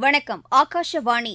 வணக்கம் ஆகாஷவாணி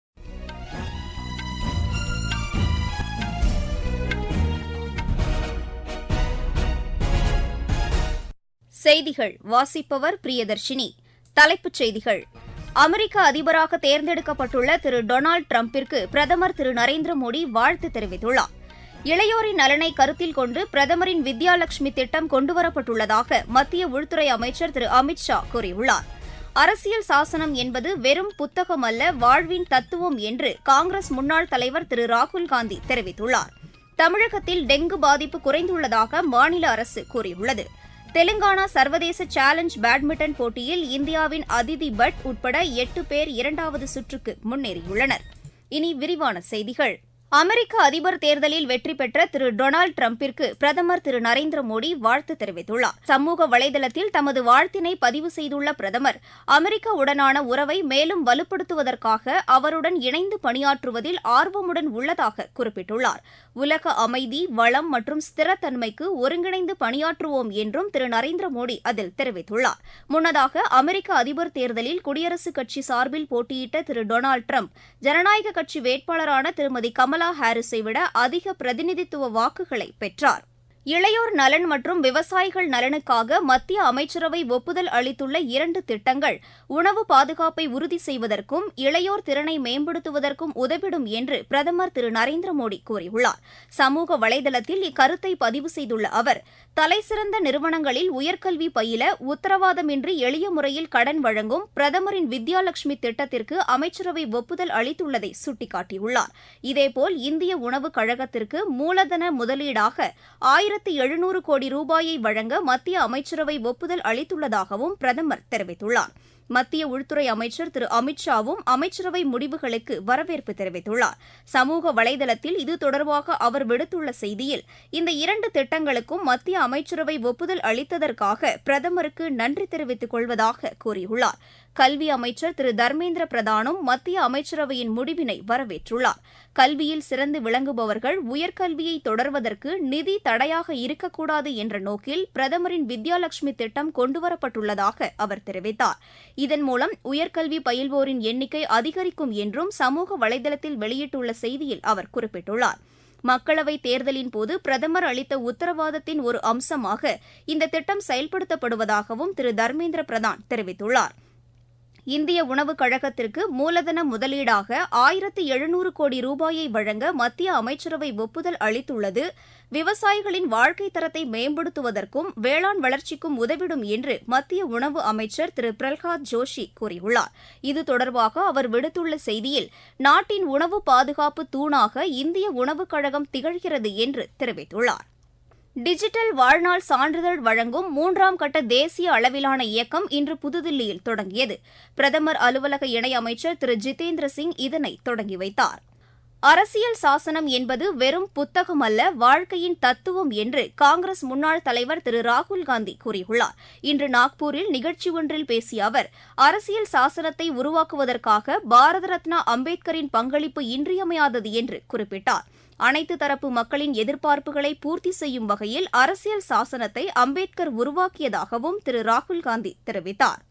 செய்திகள் வாசிப்பவர் பிரியதர்ஷினி தலைப்புச் செய்திகள் அமெரிக்க அதிபராக தேர்ந்தெடுக்கப்பட்டுள்ள திரு டொனால்டு டிரம்பிற்கு பிரதமர் திரு நரேந்திர மோடி வாழ்த்து தெரிவித்துள்ளார் இளையோரின் நலனை கருத்தில் கொண்டு பிரதமரின் வித்யாலட்சுமி திட்டம் கொண்டுவரப்பட்டுள்ளதாக மத்திய உள்துறை அமைச்சர் திரு அமித் ஷா கூறியுள்ளார் அரசியல் சாசனம் என்பது வெறும் புத்தகம் அல்ல வாழ்வின் தத்துவம் என்று காங்கிரஸ் முன்னாள் தலைவர் திரு ராகுல்காந்தி தெரிவித்துள்ளார் தமிழகத்தில் டெங்கு பாதிப்பு குறைந்துள்ளதாக மாநில அரசு கூறியுள்ளது தெலுங்கானா சர்வதேச சேலஞ்ச் பேட்மிண்டன் போட்டியில் இந்தியாவின் அதிதி பட் உட்பட எட்டு பேர் இரண்டாவது சுற்றுக்கு முன்னேறியுள்ளனர் இனி விரிவான செய்திகள் அமெரிக்க அதிபர் தேர்தலில் வெற்றி பெற்ற திரு டொனால்டு டிரம்பிற்கு பிரதமர் திரு நரேந்திர மோடி வாழ்த்து தெரிவித்துள்ளார் சமூக வலைதளத்தில் தமது வாழ்த்தினை பதிவு செய்துள்ள பிரதமர் அமெரிக்கா உடனான உறவை மேலும் வலுப்படுத்துவதற்காக அவருடன் இணைந்து பணியாற்றுவதில் ஆர்வமுடன் உள்ளதாக குறிப்பிட்டுள்ளார் உலக அமைதி வளம் மற்றும் ஸ்திரத்தன்மைக்கு ஒருங்கிணைந்து பணியாற்றுவோம் என்றும் திரு நரேந்திர மோடி அதில் தெரிவித்துள்ளார் முன்னதாக அமெரிக்க அதிபர் தேர்தலில் குடியரசுக் கட்சி சார்பில் போட்டியிட்ட திரு டொனால்டு டிரம்ப் ஜனநாயக கட்சி வேட்பாளரான திருமதி கமலா ஹாரிஸை விட அதிக பிரதிநிதித்துவ வாக்குகளை பெற்றார் இளையோர் நலன் மற்றும் விவசாயிகள் நலனுக்காக மத்திய அமைச்சரவை ஒப்புதல் அளித்துள்ள இரண்டு திட்டங்கள் உணவு பாதுகாப்பை உறுதி செய்வதற்கும் இளையோர் திறனை மேம்படுத்துவதற்கும் உதவிடும் என்று பிரதமர் திரு நரேந்திர மோடி கூறியுள்ளார் சமூக வலைதளத்தில் இக்கருத்தை பதிவு செய்துள்ள அவர் தலைசிறந்த நிறுவனங்களில் உயர்கல்வி பயில உத்தரவாதமின்றி எளிய முறையில் கடன் வழங்கும் பிரதமரின் வித்யாலட்சுமி திட்டத்திற்கு அமைச்சரவை ஒப்புதல் அளித்துள்ளதை சுட்டிக்காட்டியுள்ளார் இதேபோல் இந்திய உணவுக் கழகத்திற்கு மூலதன முதலீடாக ஆயிரத்து எழுநூறு கோடி ரூபாயை வழங்க மத்திய அமைச்சரவை ஒப்புதல் அளித்துள்ளதாகவும் பிரதமர் தெரிவித்துள்ளார் மத்திய உள்துறை அமைச்சர் திரு அமித் ஷாவும் அமைச்சரவை முடிவுகளுக்கு வரவேற்பு தெரிவித்துள்ளார் சமூக வலைதளத்தில் இது தொடர்பாக அவர் விடுத்துள்ள செய்தியில் இந்த இரண்டு திட்டங்களுக்கும் மத்திய அமைச்சரவை ஒப்புதல் அளித்ததற்காக பிரதமருக்கு நன்றி தெரிவித்துக் கொள்வதாக கூறியுள்ளார் கல்வி அமைச்சர் திரு தர்மேந்திர பிரதானும் மத்திய அமைச்சரவையின் முடிவினை வரவேற்றுள்ளார் கல்வியில் சிறந்து விளங்குபவர்கள் உயர்கல்வியை தொடர்வதற்கு நிதி தடையாக இருக்கக்கூடாது என்ற நோக்கில் பிரதமரின் வித்யாலட்சுமி திட்டம் கொண்டுவரப்பட்டுள்ளதாக அவர் தெரிவித்தார் இதன் மூலம் உயர்கல்வி பயில்வோரின் எண்ணிக்கை அதிகரிக்கும் என்றும் சமூக வலைதளத்தில் வெளியிட்டுள்ள செய்தியில் அவர் குறிப்பிட்டுள்ளார் மக்களவைத் தேர்தலின் போது பிரதமர் அளித்த உத்தரவாதத்தின் ஒரு அம்சமாக இந்த திட்டம் செயல்படுத்தப்படுவதாகவும் திரு தர்மேந்திர பிரதான் தெரிவித்துள்ளார் இந்திய உணவுக் கழகத்திற்கு மூலதன முதலீடாக ஆயிரத்து எழுநூறு கோடி ரூபாயை வழங்க மத்திய அமைச்சரவை ஒப்புதல் அளித்துள்ளது விவசாயிகளின் வாழ்க்கை தரத்தை மேம்படுத்துவதற்கும் வேளாண் வளர்ச்சிக்கும் உதவிடும் என்று மத்திய உணவு அமைச்சர் திரு பிரல்ஹாத் ஜோஷி கூறியுள்ளார் இது தொடர்பாக அவர் விடுத்துள்ள செய்தியில் நாட்டின் உணவு பாதுகாப்பு தூணாக இந்திய உணவுக் கழகம் திகழ்கிறது என்று தெரிவித்துள்ளார் டிஜிட்டல் வாழ்நாள் சான்றிதழ் வழங்கும் மூன்றாம் கட்ட தேசிய அளவிலான இயக்கம் இன்று புதுதில்லியில் தொடங்கியது பிரதமர் அலுவலக இணையமைச்சர் திரு ஜிதேந்திர சிங் இதனை தொடங்கி வைத்தார் அரசியல் சாசனம் என்பது வெறும் புத்தகம் அல்ல வாழ்க்கையின் தத்துவம் என்று காங்கிரஸ் முன்னாள் தலைவர் திரு ராகுல்காந்தி கூறியுள்ளார் இன்று நாக்பூரில் நிகழ்ச்சி ஒன்றில் பேசிய அவர் அரசியல் சாசனத்தை உருவாக்குவதற்காக பாரத ரத்னா அம்பேத்கரின் பங்களிப்பு இன்றியமையாதது என்று குறிப்பிட்டார் அனைத்து தரப்பு மக்களின் எதிர்பார்ப்புகளை பூர்த்தி செய்யும் வகையில் அரசியல் சாசனத்தை அம்பேத்கர் உருவாக்கியதாகவும் திரு ராகுல்காந்தி தெரிவித்தார்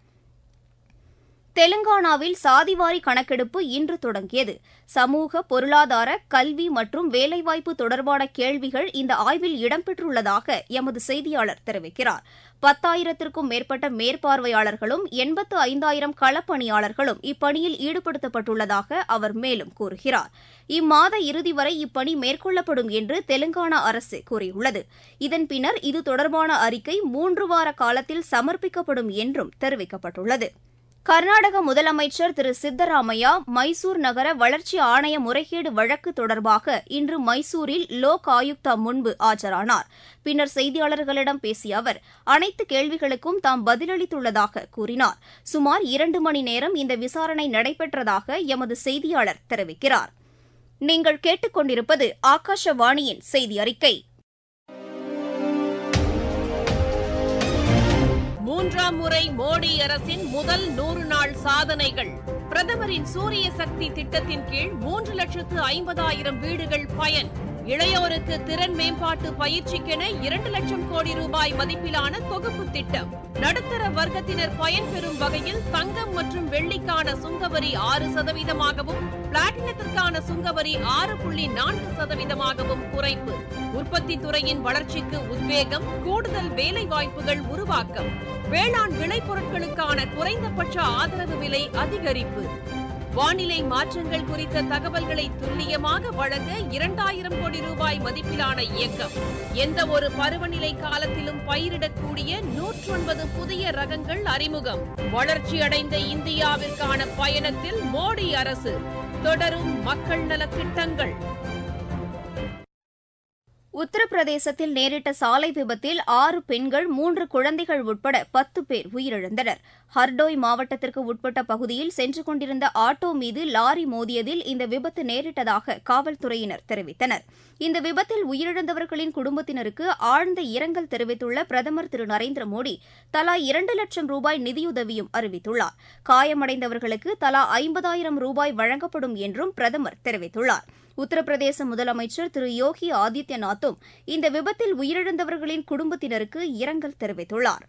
தெலுங்கானாவில் சாதிவாரி கணக்கெடுப்பு இன்று தொடங்கியது சமூக பொருளாதார கல்வி மற்றும் வேலைவாய்ப்பு தொடர்பான கேள்விகள் இந்த ஆய்வில் இடம்பெற்றுள்ளதாக எமது செய்தியாளர் தெரிவிக்கிறார் பத்தாயிரத்திற்கும் மேற்பட்ட மேற்பார்வையாளர்களும் எண்பத்து ஐந்தாயிரம் களப்பணியாளர்களும் இப்பணியில் ஈடுபடுத்தப்பட்டுள்ளதாக அவர் மேலும் கூறுகிறார் இம்மாத இறுதி வரை இப்பணி மேற்கொள்ளப்படும் என்று தெலுங்கானா அரசு கூறியுள்ளது இதன் பின்னர் இது தொடர்பான அறிக்கை மூன்று வார காலத்தில் சமர்ப்பிக்கப்படும் என்றும் தெரிவிக்கப்பட்டுள்ளது கர்நாடக முதலமைச்சர் திரு சித்தராமையா மைசூர் நகர வளர்ச்சி ஆணைய முறைகேடு வழக்கு தொடர்பாக இன்று மைசூரில் லோக் ஆயுக்தா முன்பு ஆஜரானார் பின்னர் செய்தியாளர்களிடம் பேசிய அவர் அனைத்து கேள்விகளுக்கும் தாம் பதிலளித்துள்ளதாக கூறினார் சுமார் இரண்டு மணி நேரம் இந்த விசாரணை நடைபெற்றதாக எமது செய்தியாளர் தெரிவிக்கிறார் நீங்கள் கேட்டுக்கொண்டிருப்பது ஆகாஷவாணியின் செய்தி அறிக்கை மூன்றாம் முறை மோடி அரசின் முதல் நூறு நாள் சாதனைகள் பிரதமரின் சூரிய சக்தி திட்டத்தின் கீழ் மூன்று லட்சத்து ஐம்பதாயிரம் வீடுகள் பயன் இளையோருக்கு திறன் மேம்பாட்டு பயிற்சிக்கென இரண்டு லட்சம் கோடி ரூபாய் மதிப்பிலான தொகுப்பு திட்டம் நடுத்தர வர்க்கத்தினர் பயன்பெறும் வகையில் தங்கம் மற்றும் வெள்ளிக்கான சுங்கவரி ஆறு சதவீதமாகவும் பிளாட்டினத்திற்கான சுங்கவரி ஆறு புள்ளி நான்கு சதவீதமாகவும் குறைப்பு உற்பத்தி துறையின் வளர்ச்சிக்கு உத்வேகம் கூடுதல் வேலை வாய்ப்புகள் உருவாக்கம் வேளாண் விளைபொருட்களுக்கான குறைந்தபட்ச ஆதரவு விலை அதிகரிப்பு வானிலை மாற்றங்கள் குறித்த தகவல்களை துல்லியமாக வழங்க இரண்டாயிரம் கோடி ரூபாய் மதிப்பிலான இயக்கம் எந்த ஒரு பருவநிலை காலத்திலும் பயிரிடக்கூடிய நூற்றொன்பது புதிய ரகங்கள் அறிமுகம் வளர்ச்சியடைந்த இந்தியாவிற்கான பயணத்தில் மோடி அரசு தொடரும் மக்கள் நலத் திட்டங்கள் உத்தரப்பிரதேசத்தில் நேரிட்ட சாலை விபத்தில் ஆறு பெண்கள் மூன்று குழந்தைகள் உட்பட பத்து பேர் உயிரிழந்தனர் ஹர்டோய் மாவட்டத்திற்கு உட்பட்ட பகுதியில் சென்று கொண்டிருந்த ஆட்டோ மீது லாரி மோதியதில் இந்த விபத்து நேரிட்டதாக காவல்துறையினர் தெரிவித்தனர் இந்த விபத்தில் உயிரிழந்தவர்களின் குடும்பத்தினருக்கு ஆழ்ந்த இரங்கல் தெரிவித்துள்ள பிரதமர் திரு நரேந்திர மோடி தலா இரண்டு லட்சம் ரூபாய் நிதியுதவியும் அறிவித்துள்ளார் காயமடைந்தவர்களுக்கு தலா ஐம்பதாயிரம் ரூபாய் வழங்கப்படும் என்றும் பிரதமர் தெரிவித்துள்ளார் உத்தரப்பிரதேச முதலமைச்சர் திரு யோகி ஆதித்யநாத்தும் இந்த விபத்தில் உயிரிழந்தவர்களின் குடும்பத்தினருக்கு இரங்கல் தெரிவித்துள்ளார்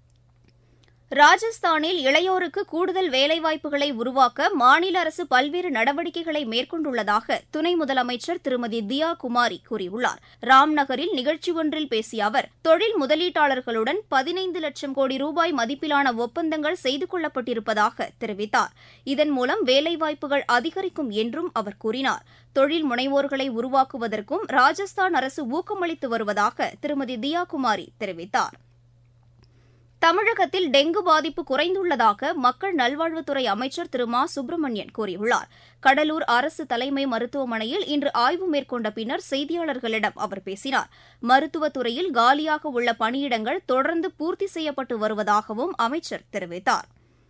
ராஜஸ்தானில் இளையோருக்கு கூடுதல் வேலைவாய்ப்புகளை உருவாக்க மாநில அரசு பல்வேறு நடவடிக்கைகளை மேற்கொண்டுள்ளதாக துணை முதலமைச்சர் திருமதி தியா குமாரி கூறியுள்ளார் ராம்நகரில் நிகழ்ச்சி ஒன்றில் பேசிய அவர் தொழில் முதலீட்டாளர்களுடன் பதினைந்து லட்சம் கோடி ரூபாய் மதிப்பிலான ஒப்பந்தங்கள் செய்து கொள்ளப்பட்டிருப்பதாக தெரிவித்தார் இதன் மூலம் வேலைவாய்ப்புகள் அதிகரிக்கும் என்றும் அவர் கூறினார் தொழில் முனைவோர்களை உருவாக்குவதற்கும் ராஜஸ்தான் அரசு ஊக்கமளித்து வருவதாக திருமதி தியா குமாரி தெரிவித்தார் தமிழகத்தில் டெங்கு பாதிப்பு குறைந்துள்ளதாக மக்கள் நல்வாழ்வுத்துறை அமைச்சர் திரு மா சுப்பிரமணியன் கூறியுள்ளார் கடலூர் அரசு தலைமை மருத்துவமனையில் இன்று ஆய்வு மேற்கொண்ட பின்னர் செய்தியாளர்களிடம் அவர் பேசினார் மருத்துவத்துறையில் காலியாக உள்ள பணியிடங்கள் தொடர்ந்து பூர்த்தி செய்யப்பட்டு வருவதாகவும் அமைச்சர் தெரிவித்தார்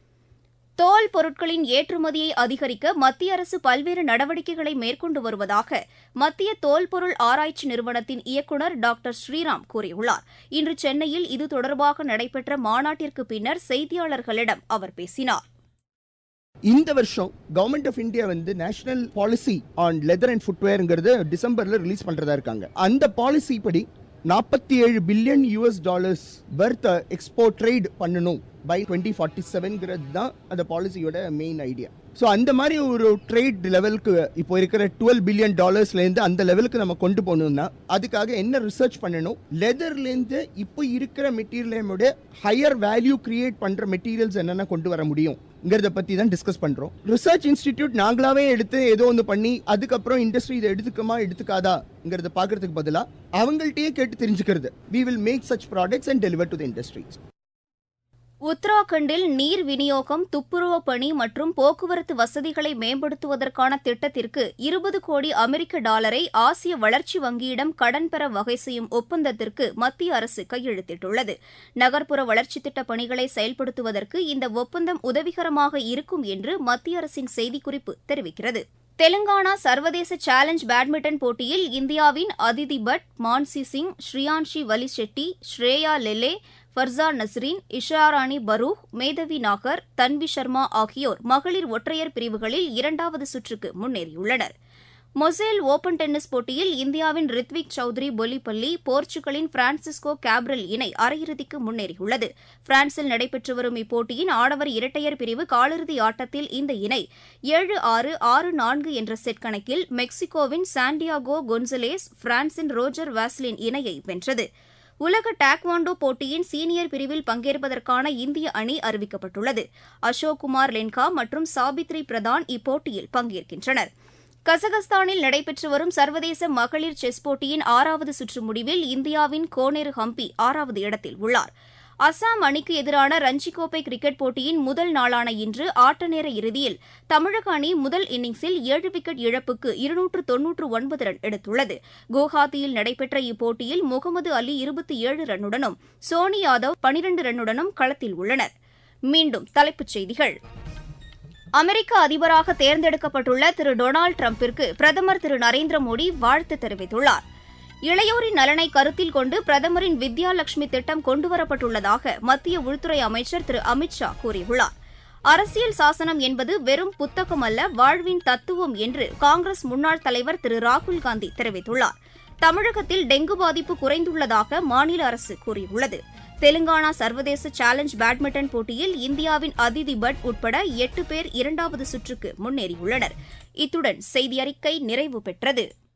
தோல் பொருட்களின் ஏற்றுமதியை அதிகரிக்க மத்திய அரசு பல்வேறு நடவடிக்கைகளை மேற்கொண்டு வருவதாக மத்திய தோல் பொருள் ஆராய்ச்சி நிறுவனத்தின் இயக்குநர் டாக்டர் ஸ்ரீராம் கூறியுள்ளார் இன்று சென்னையில் இது தொடர்பாக நடைபெற்ற மாநாட்டிற்கு பின்னர் செய்தியாளர்களிடம் அவர் பேசினார் இந்த வருஷம் கவர்மெண்ட் ஆஃப் இந்தியா வந்து national policy on leather and ஃபுட்வேர்ங்கிறது டிசம்பர்ல ரிலீஸ் பண்றதா இருக்காங்க அந்த பாலிசி படி நாற்பத்தி ஏழு billion US dollars worth export trade பண்ணணும் பை டுவெண்ட்டி ஃபார்ட்டி செவன்ங்கிறது தான் அந்த பாலிசியோட மெயின் ஐடியா ஸோ அந்த மாதிரி ஒரு ட்ரேட் லெவலுக்கு இப்போ இருக்கிற டுவெல் பில்லியன் டாலர்ஸ்லேருந்து அந்த லெவலுக்கு நம்ம கொண்டு போகணும்னா அதுக்காக என்ன ரிசர்ச் பண்ணணும் லெதர்லேருந்து இப்போ இருக்கிற மெட்டீரியலோட ஹையர் வேல்யூ கிரியேட் பண்ணுற மெட்டீரியல்ஸ் என்னென்ன கொண்டு வர முடியும்ங்கிறத பற்றி தான் டிஸ்கஸ் பண்ணுறோம் ரிசர்ச் இன்ஸ்டிடியூட் நாங்களாவே எடுத்து ஏதோ ஒன்று பண்ணி அதுக்கப்புறம் இண்டஸ்ட்ரி இதை எடுத்துக்குமா எடுத்துக்காதாங்கிறத பார்க்கறதுக்கு பதிலாக அவங்கள்ட்டயே கேட்டு தெரிஞ்சுக்கிறது we will make such products and deliver to the industries உத்தராகண்டில் நீர் விநியோகம் துப்புரவு பணி மற்றும் போக்குவரத்து வசதிகளை மேம்படுத்துவதற்கான திட்டத்திற்கு இருபது கோடி அமெரிக்க டாலரை ஆசிய வளர்ச்சி வங்கியிடம் கடன் பெற வகை செய்யும் ஒப்பந்தத்திற்கு மத்திய அரசு கையெழுத்திட்டுள்ளது நகர்ப்புற வளர்ச்சித் திட்ட பணிகளை செயல்படுத்துவதற்கு இந்த ஒப்பந்தம் உதவிகரமாக இருக்கும் என்று மத்திய அரசின் செய்திக்குறிப்பு தெரிவிக்கிறது தெலுங்கானா சர்வதேச சேலஞ்ச் பேட்மிண்டன் போட்டியில் இந்தியாவின் அதிதி பட் மான்சி சிங் ஸ்ரீயான்ஷி வலிஷெட்டி ஸ்ரேயா லெலே ஃபர்சா நஸ்ரீன் இஷாராணி பரூஹ் மேதவி நாகர் தன்வி சர்மா ஆகியோர் மகளிர் ஒற்றையர் பிரிவுகளில் இரண்டாவது சுற்றுக்கு முன்னேறியுள்ளனர் மொசேல் ஓபன் டென்னிஸ் போட்டியில் இந்தியாவின் ரித்விக் சௌத்ரி பொலிப்பள்ளி போர்ச்சுகலின் பிரான்சிஸ்கோ கேப்ரல் இணை அரையிறுதிக்கு முன்னேறியுள்ளது பிரான்சில் நடைபெற்று வரும் இப்போட்டியின் ஆடவர் இரட்டையர் பிரிவு காலிறுதி ஆட்டத்தில் இந்த இணை ஏழு ஆறு ஆறு நான்கு என்ற செட் கணக்கில் மெக்சிகோவின் சாண்டியாகோ கொன்சலேஸ் பிரான்சின் ரோஜர் வாஸ்லின் இணையை வென்றது உலக டாக்வாண்டோ போட்டியின் சீனியர் பிரிவில் பங்கேற்பதற்கான இந்திய அணி அறிவிக்கப்பட்டுள்ளது அசோக் குமார் லென்கா மற்றும் சாபித்ரி பிரதான் இப்போட்டியில் பங்கேற்கின்றனர் கசகஸ்தானில் நடைபெற்று வரும் சர்வதேச மகளிர் செஸ் போட்டியின் ஆறாவது சுற்று முடிவில் இந்தியாவின் கோனேரு ஹம்பி ஆறாவது இடத்தில் உள்ளார் அசாம் அணிக்கு எதிரான ரஞ்சி கோப்பை கிரிக்கெட் போட்டியின் முதல் நாளான இன்று ஆட்ட நேர இறுதியில் தமிழக அணி முதல் இன்னிங்ஸில் ஏழு விக்கெட் இழப்புக்கு இருநூற்று தொன்னூற்று ஒன்பது ரன் எடுத்துள்ளது குவஹாத்தியில் நடைபெற்ற இப்போட்டியில் முகமது அலி இருபத்தி ஏழு ரன்னுடனும் சோனி யாதவ் பனிரண்டு ரன்னுடனும் களத்தில் உள்ளனர் மீண்டும் தலைப்புச் செய்திகள் அமெரிக்க அதிபராக தேர்ந்தெடுக்கப்பட்டுள்ள திரு டொனால்டு டிரம்பிற்கு பிரதமர் திரு நரேந்திர மோடி வாழ்த்து தெரிவித்துள்ளார் இளையோரின் நலனை கருத்தில் கொண்டு பிரதமரின் வித்யா லட்சுமி திட்டம் கொண்டுவரப்பட்டுள்ளதாக மத்திய உள்துறை அமைச்சர் திரு அமித் ஷா கூறியுள்ளார் அரசியல் சாசனம் என்பது வெறும் புத்தகம் அல்ல வாழ்வின் தத்துவம் என்று காங்கிரஸ் முன்னாள் தலைவர் திரு ராகுல் காந்தி தெரிவித்துள்ளார் தமிழகத்தில் டெங்கு பாதிப்பு குறைந்துள்ளதாக மாநில அரசு கூறியுள்ளது தெலுங்கானா சர்வதேச சேலஞ்ச் பேட்மிண்டன் போட்டியில் இந்தியாவின் அதிதி பட் உட்பட எட்டு பேர் இரண்டாவது சுற்றுக்கு முன்னேறியுள்ளனர் இத்துடன் செய்தி அறிக்கை நிறைவு பெற்றது